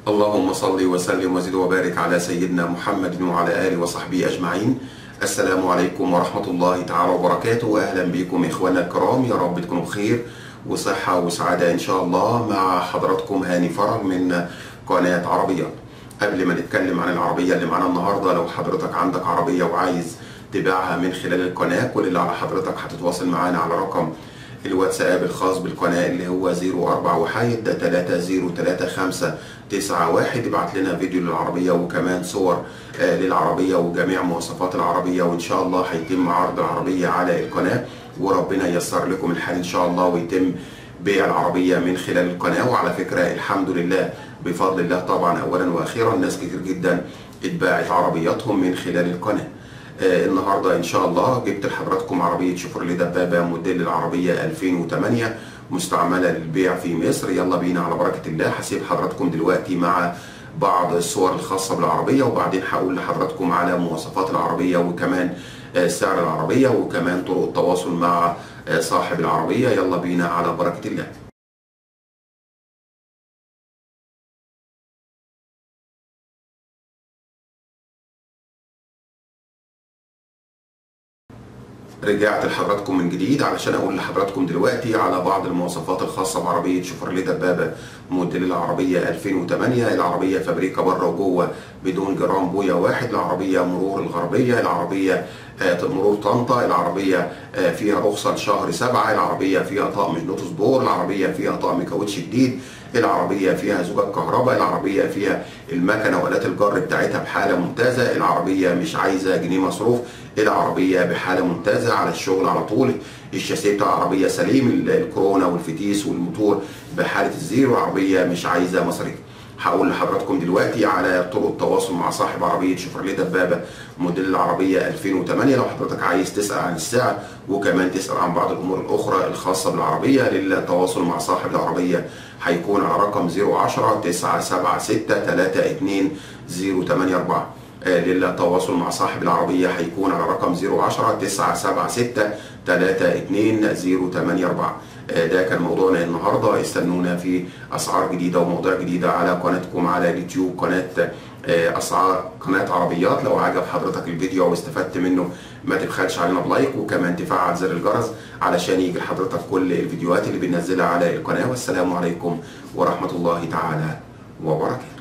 اللهم صل وسلم وزد وبارك على سيدنا محمد وعلى اله وصحبه اجمعين السلام عليكم ورحمه الله تعالى وبركاته اهلا بكم اخواننا الكرام يا رب تكونوا بخير وصحه وسعاده ان شاء الله مع حضراتكم هاني فرج من قناه عربيات قبل ما نتكلم عن العربيه اللي معانا النهارده لو حضرتك عندك عربيه وعايز تبيعها من خلال القناه كل اللي على حضرتك هتتواصل معانا على رقم الواتساب الخاص بالقناه اللي هو 04 وحيد 303591 ابعت لنا فيديو للعربيه وكمان صور للعربيه وجميع مواصفات العربيه وان شاء الله هيتم عرض العربيه على القناه وربنا ييسر لكم الحال ان شاء الله ويتم بيع العربيه من خلال القناه وعلى فكره الحمد لله بفضل الله طبعا اولا واخيرا ناس كتير جدا اتباعت عربياتهم من خلال القناه آه النهارده ان شاء الله جبت لحضراتكم عربيه شيفروليه دبابه موديل العربيه 2008 مستعمله للبيع في مصر يلا بينا على بركه الله هسيب حضراتكم دلوقتي مع بعض الصور الخاصه بالعربيه وبعدين هقول لحضراتكم على مواصفات العربيه وكمان آه سعر العربيه وكمان طرق التواصل مع آه صاحب العربيه يلا بينا على بركه الله رجعت لحضراتكم من جديد علشان اقول لحضراتكم دلوقتي على بعض المواصفات الخاصه بعربيه شيفروليه دبابه موديل العربيه 2008 العربيه فابريكا بره وجوه بدون جرام بويا واحد العربيه مرور الغربيه العربيه مرور طنطا العربيه فيها رخصه لشهر سبعه العربيه فيها طقم نوتس بور العربيه فيها طقم كاوتش جديد العربيه فيها زجاج كهرباء العربيه فيها المكنه والات الجر بتاعتها بحاله ممتازه العربيه مش عايزه جنيه مصروف العربيه بحاله ممتازه على الشغل على طول الشاسيه بتاع العربيه سليم الكورونا والفتيس والموتور بحاله الزيرو العربيه مش عايزه مصاريف هقول لحضراتكم دلوقتي على طرق التواصل مع صاحب عربيه شيفروليه دبابه موديل العربيه 2008 لو حضرتك عايز تسال عن السعر وكمان تسال عن بعض الامور الاخرى الخاصه بالعربيه للتواصل مع صاحب العربيه هيكون على رقم 010 976 32084 للتواصل مع صاحب العربية هيكون على رقم 010 976 32084 ده كان موضوعنا النهاردة استنونا في أسعار جديدة ومواضيع جديدة على قناتكم على اليوتيوب قناة أسعار قناة عربيات لو عجب حضرتك الفيديو واستفدت منه ما تبخلش علينا بلايك وكمان تفعل زر الجرس علشان يجي لحضرتك كل الفيديوهات اللي بننزلها على القناة والسلام عليكم ورحمة الله تعالى وبركاته